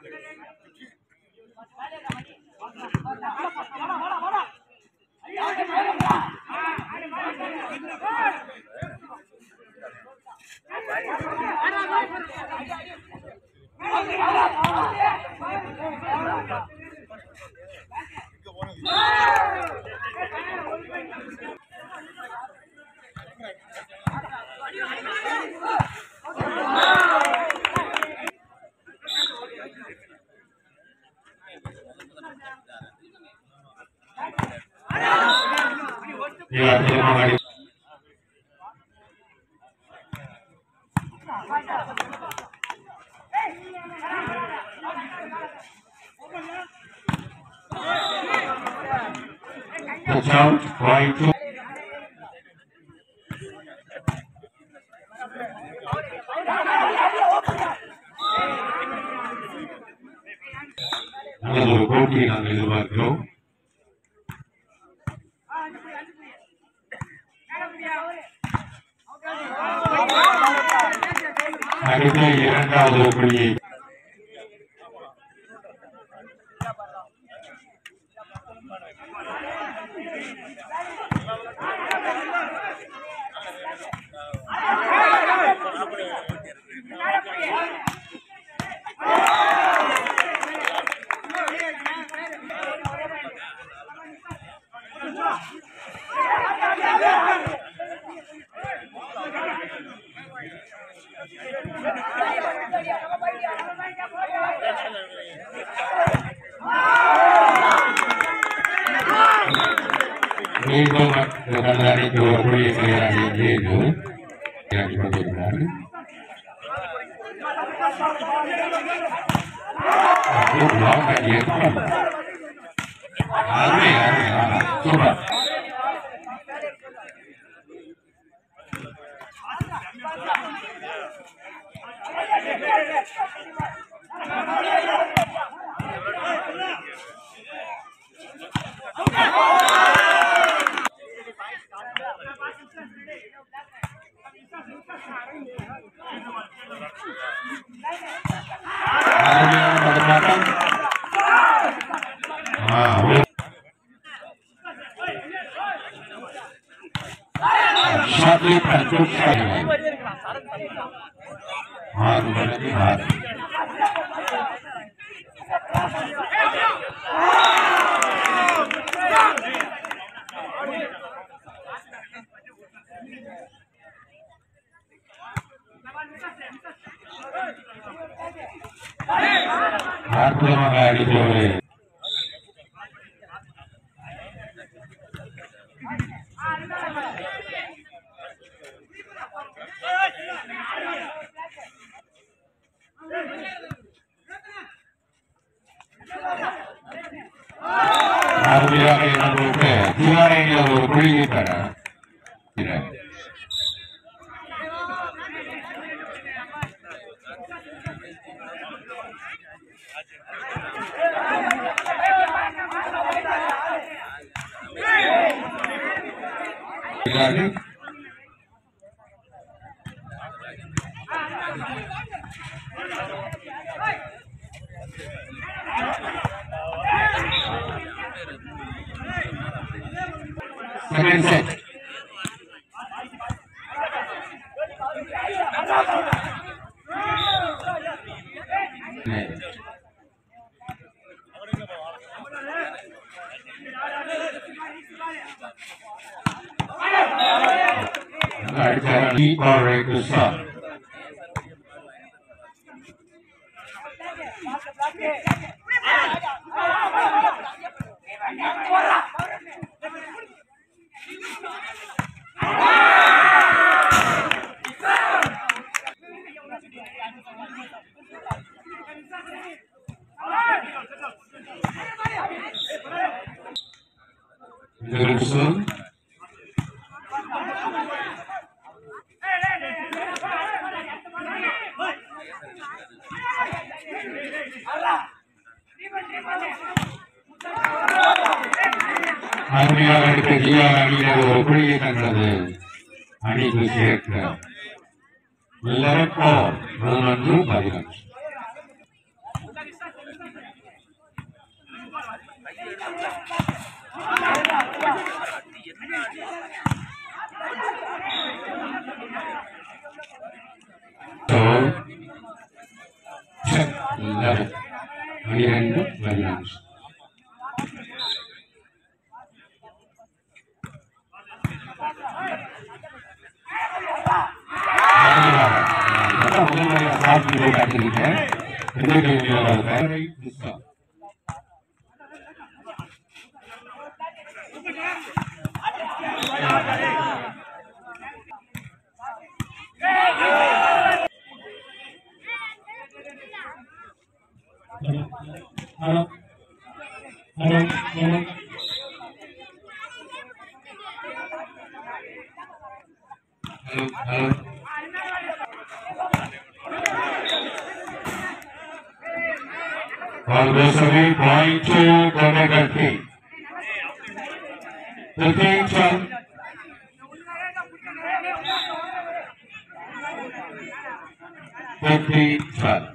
மிக அற்புதமாக ஆடி Touch out, right to நல்ல ஒரு போட்டியை நாங்கள் எதிர்பார்க்கிறோம் அடுத்த இரண்டாவது புள்ளியை மீண்டும் கடந்த அணிக்கு ஒரு புள்ளியை கையாடி ஏழு கையாடி கொண்டிருக்கிறார்கள் Good block at the end. அருமை அருமை ஆமா, சூப்பர் அருமையான தடுமாட்டம் ஆ, ஒரு- Shortly control sideline. ஆறு மணிக்கு ஆறு அற்புதமாக அடித்து ஒரு அருமையாக இழந்து சிவாலயங்கள் ஒரு புள்ளியை பெற இருக்கிறார்கள். Second set. Net. அடுத்த E or A to stop. Jerusalem. அருமையாக எடுத்த ஜியா அணியினர் ஒரு புள்ளியை தங்களது அணிக்கு சேர்க்க லெவன் ஃபோர் பதினொன்று பதினொன்று So, check eleven. பனிரெண்டு பதினஞ்சு முதல் முறையாக சாப்பிட்டு காட்டிருக்கேன் பெயரை புஸ்தா hello hello hello hello hello Conversely, point to Ganagati. Fifteen twelve. Fifteen twelve.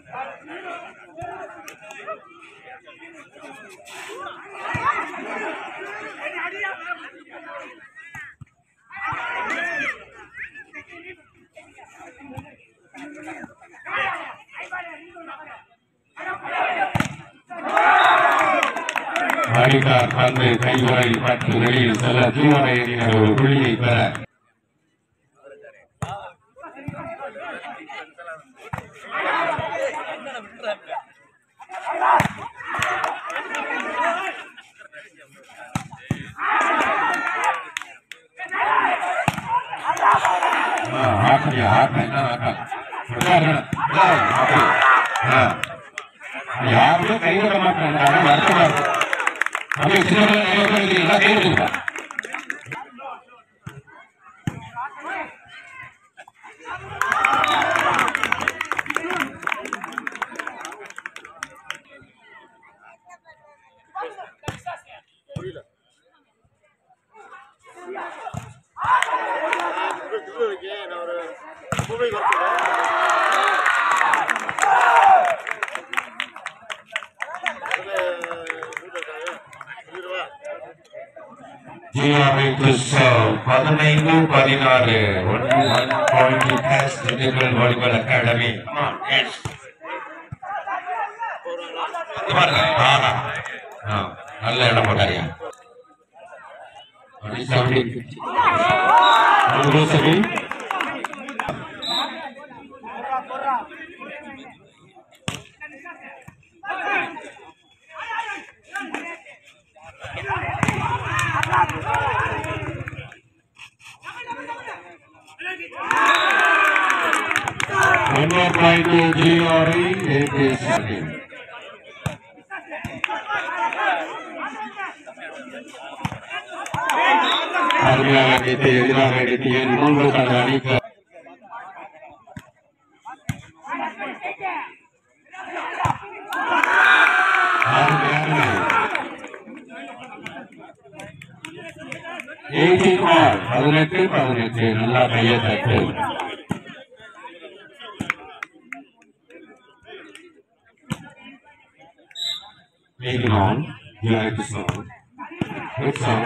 வடிகார் பந்து கைவரை பற்று வெளியில் செல்ல ஜீவனை எறிகிற ஒரு புள்ளியை பெற ஆ, ஆக்கலையா? ஆக்க, என்ன ஆக்க? உட்காருங்க. ஏய், அப்படி. ஆ. யாருமே கைவிட மாட்டாங்க வருத்தமா இருக்கு அப்படியே சின்ன பிள்ளை நிறைய பேர் இருக்கீங்களா கைவிடுங்க ஜியோமிக்கு சர்வ் பதினைந்து பதினாறு ஒன் ஒன் பாயிண்ட் கேஸ் டிஜிட்டல் வாலிபால் அகாடமி பாருங்க ஆஹா ஆ, நல்ல இடம் போட்டாரியா சரி ஒன்று பாயிண்ட் ஜிஆர்ஐ ஏபிஎஸ்சி அருமையாக அடித்து எதிராக அடித்து என் மூன்று தனது அணிக்கு அருமையான எயிட்டீன் பால் பதினெட்டு பதினெட்டு நல்லா கையை தட்டு Moving on, you like the song. Good song.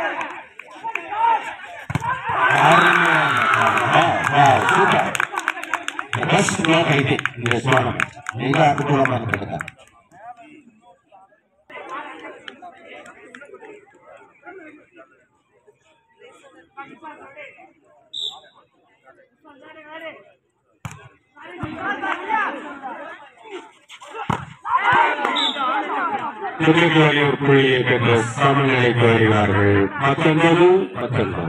Wow, super. The best block I did in this tournament. நீங்க அற்புதமா இருக்கிறதா திருநெல்வேலி ஒரு புள்ளியை பெற்று சமநிலைக்கு வருகிறார்கள் பத்தொன்பது பத்தொன்பது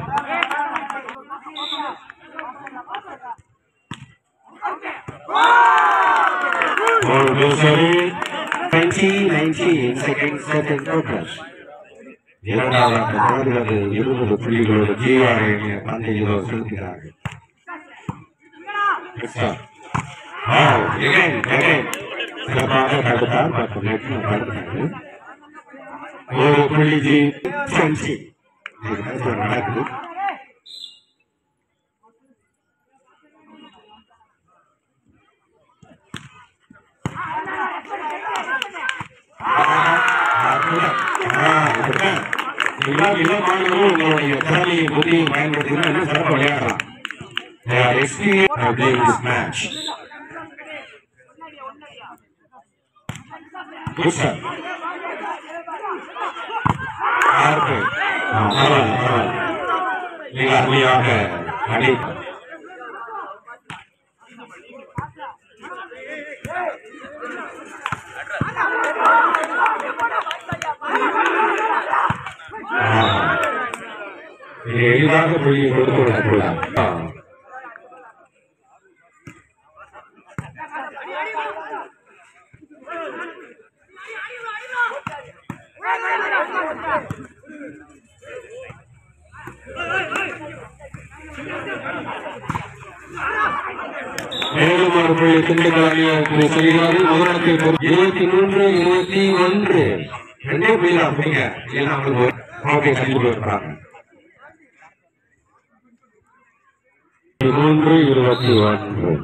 ஒரு சரி 20, 19 seconds set in progress. இரண்டாவது நாடுவது இருபது புள்ளிகளோடு ஜிஆர் பந்தையிலோ செலுத்துகிறார்கள் Wow, again, again. சிறப்பாக தடுத்தார் பத்து நேற்று தடுத்தாரு ஒரு புள்ளி ஜி டுவெண்ட்டி நடக்குது ஆ, இப்படித்தான். எல்லா எல்லா மாணவர்களும் உங்களுடைய திறமையை புத்தியையும் பயன்படுத்தினா இன்னும் சிறப்பாக விளையாடலாம் They are experienced at playing this match. Good sir. யாருக்கு? ஆ, பரவாயில்ல, பரவாயில்ல. மிக அருமையாக அடி இது எளிதாக புள்ளியை கொடுத்து விடக்கூடாது ஆ. மேலும் ஒரு புள்ளி திண்டுக்கல் அணியை செய்கிறது முதலத்தை இருபத்தி மூன்று இருபத்தி ஒன்று ரெண்டே புள்ளி தான் அப்படிங்க ஏன்னா அவங்களுக்கு ஓகே தள்ளி போயிருக்காங்க மூன்று இருபத்தி ஒன்று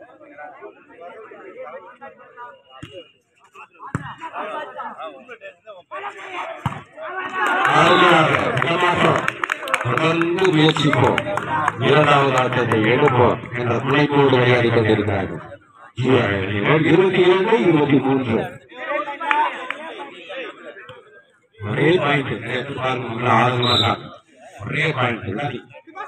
அருமையாக இடமாற்றம் தொடர்ந்து முயற்சிப்போம் இரண்டாவது ஆட்டத்தை எடுப்போம் என்ற துணைப்போடு விளையாடி கொண்டிருக்கிறார்கள் இருபத்தி இரண்டு இருபத்தி மூன்று ஒரே பாயிண்ட் நேற்று பாருங்க ஆளுநர் தான் ஒரே பாயிண்ட்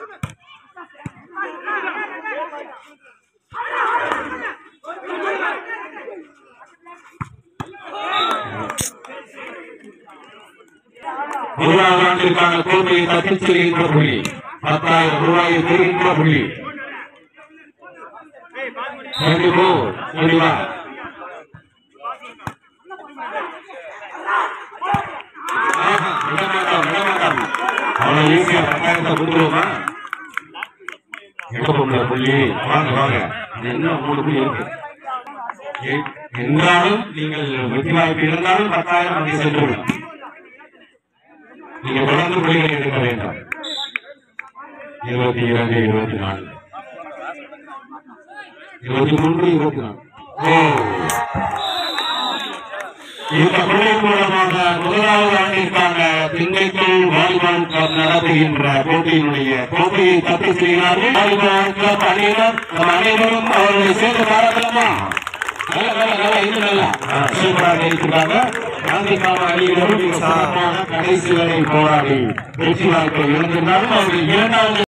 முதலாவது ஆண்டிற்கான கோப்பையை தப்பிச் செல்கின்ற புள்ளி பத்தாயிரம் ரூபாயை பெறுகின்ற புள்ளி டுவெண்ட்டி ஃபோர் டுவெண்ட்டி ஒன் ஆஹா, விடமாட்டோம், விடமாட்டோம். அவ்வளவு ஈஸியா பத்தாயிரத்தை கொடுத்துருவோமா எடுப்போம்ல புள்ளி வாங்க வாங்க இன்னும் மூணு புள்ளி இருக்கு எ- என்றாலும் நீங்கள் வெற்றி வாய்ப்பு இருந்தாலும் பத்தாயிரம் அங்கே சென்றுவிடும் நீங்க தொடர்ந்து புள்ளிகளை எடுக்க வேண்டும் இருபத்தி இரண்டு இருபத்தி நாலு இருபத்தி மூன்று இருபத்தி நாலு ஓ இந்த புள்ளி மூலமாக முதலாவது ஆண்டிற்கான திண்ணைக்குள் வாலிபால் கிளப் நடத்துகின்ற போட்டியினுடைய கோப்பையை தப்பு செய்கிறார்கள் வாலிபால் கிளப் அணியினர் நம் அனைவரும் அவர்களை சேர்ந்து பாராட்டலாமா நல்ல நல்ல நல்ல இன்னும் நல்லா ஆ, சூப்பராக இருக்கிறாங்க காந்தி மாமா அணியினரும் மிக சிறப்பாக கடைசி வரை போராடி வெற்றி வாய்ப்பை இழந்திருந்தாலும் அவர்கள் இரண்டாவது